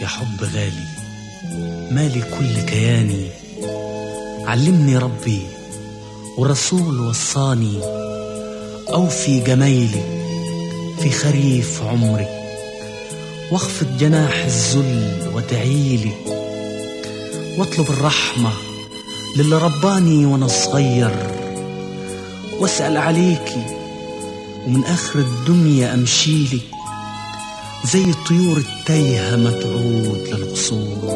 يا حب غالي مالي كل كياني علمني ربي والرسول وصاني أوفي جمايلي في خريف عمري واخفض جناح الذل وادعيلي واطلب الرحمة للي رباني وانا صغير واسأل عليكي ومن آخر الدنيا أمشيلي زي الطيور التايهة ما تعود للقصور